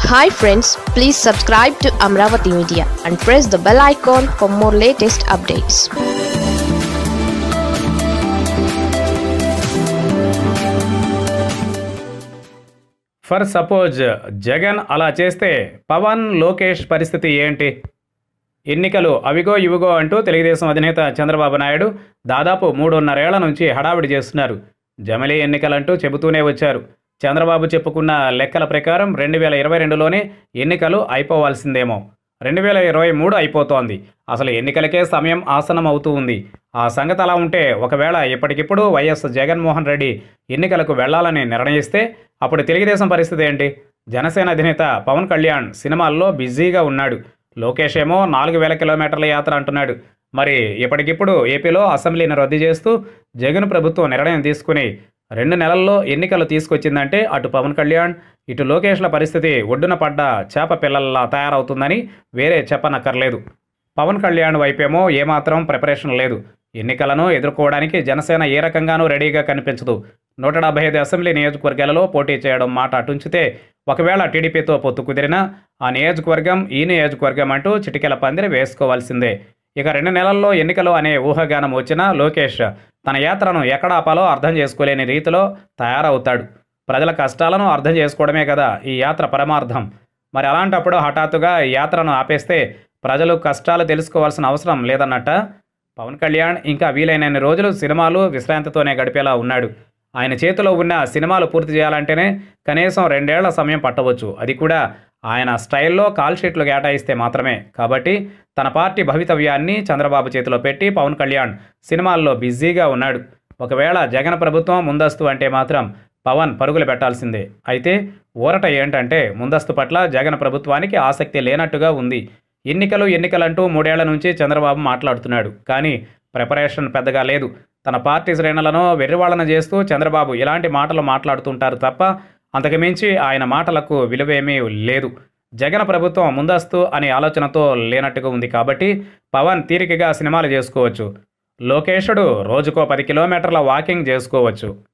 hi friends please subscribe to Amaravati media and press the bell icon for more latest updates for suppose Jagan అలా చేస్తే పవన్ లోకేష్ పరిస్థితి ఏంటి ఎన్నికలు అవిగో ఇవిగో అంటూ తెలుగుదేశం అధినేత చంద్రబాబు నాయుడు దాదాపు మూడున్నరేళ్ల నుంచి హడావిడి చేస్తున్నారు జమిలీ ఎన్నికలంటూ చెబుతూనే వచ్చారు చంద్రబాబు చెప్పుకున్న లెక్కల ప్రకారం రెండు వేల ఇరవై రెండులోనే ఎన్నికలు అయిపోవాల్సిందేమో రెండు వేల ఇరవై మూడు అయిపోతోంది అసలు ఎన్నికలకే సమయం ఆసనం అవుతూ ఉంది ఆ సంగతి అలా ఉంటే ఒకవేళ ఇప్పటికిప్పుడు వైఎస్ జగన్మోహన్ రెడ్డి ఎన్నికలకు వెళ్లాలని నిర్ణయిస్తే అప్పుడు తెలుగుదేశం పరిస్థితి ఏంటి జనసేన అధినేత పవన్ కళ్యాణ్ సినిమాల్లో బిజీగా ఉన్నాడు లోకేష్ ఏమో నాలుగు వేల కిలోమీటర్ల యాత్ర అంటున్నాడు మరి ఇప్పటికిప్పుడు ఏపీలో అసెంబ్లీని రద్దు చేస్తూ జగన్ ప్రభుత్వం నిర్ణయం తీసుకుని రెండు నెలల్లో ఎన్నికలు తీసుకొచ్చిందంటే అటు పవన్ కళ్యాణ్ ఇటు లోకేష్ల పరిస్థితి ఒడ్డున పడ్డ చేప పిల్లల్లా తయారవుతుందని వేరే చెప్పనక్కర్లేదు పవన్ కళ్యాణ్ వైపేమో ఏమాత్రం ప్రిపరేషన్ లేదు ఎన్నికలను ఎదుర్కోవడానికి జనసేన ఏ రకంగానూ రెడీగా కనిపించదు నూట డెబ్బై ఐదు అసెంబ్లీ నియోజకవర్గాలలో పోటీ చేయడం మాట అటుంచితే ఒకవేళ టీడీపీతో పొత్తు కుదిరినా ఆ నియోజకవర్గం ఈ నియోజకవర్గం అంటూ చిటికెల పందిరి వేసుకోవాల్సిందే ఇక రెండు నెలల్లో ఎన్నికలు అనే ఊహాగానం వచ్చినా లోకేష్ తన యాత్రను ఎక్కడ ఆపాలో అర్థం చేసుకోలేని రీతిలో తయారవుతాడు ప్రజల కష్టాలను అర్థం చేసుకోవడమే కదా ఈ యాత్ర పరమార్థం మరి అలాంటప్పుడు హఠాత్తుగా ఈ యాత్రను ఆపేస్తే ప్రజలు కష్టాలు తెలుసుకోవాల్సిన అవసరం లేదన్నట్ట పవన్ కళ్యాణ్ ఇంకా వీలైనన్ని రోజులు సినిమాలు విశ్రాంతితోనే గడిపేలా ఉన్నాడు ఆయన చేతిలో ఉన్న సినిమాలు పూర్తి చేయాలంటేనే కనీసం రెండేళ్ల సమయం పట్టవచ్చు అది కూడా ఆయన స్టైల్లో కాల్ షీట్లు కేటాయిస్తే మాత్రమే కాబట్టి తన పార్టీ భవితవ్యాన్ని చంద్రబాబు చేతిలో పెట్టి పవన్ కళ్యాణ్ సినిమాల్లో బిజీగా ఉన్నాడు ఒకవేళ జగన్ ప్రభుత్వం ముందస్తు అంటే మాత్రం పవన్ పరుగులు పెట్టాల్సిందే అయితే ఊరట ఏంటంటే ముందస్తు పట్ల జగన్ ప్రభుత్వానికి ఆసక్తి లేనట్టుగా ఉంది ఎన్నికలు ఎన్నికలంటూ మూడేళ్ల నుంచి చంద్రబాబు మాట్లాడుతున్నాడు కానీ ప్రిపరేషన్ పెద్దగా లేదు తన పార్టీ శ్రేణులను వెర్రివాళ్ళన చేస్తూ చంద్రబాబు ఇలాంటి మాటలు మాట్లాడుతుంటారు తప్ప అంతకుమించి ఆయన మాటలకు విలువేమీ లేదు జగన్ ప్రభుత్వం ముందస్తు అనే ఆలోచనతో లేనట్టుగా ఉంది కాబట్టి పవన్ తీరికగా సినిమాలు చేసుకోవచ్చు లోకేషుడు రోజుకో పది కిలోమీటర్ల వాకింగ్ చేసుకోవచ్చు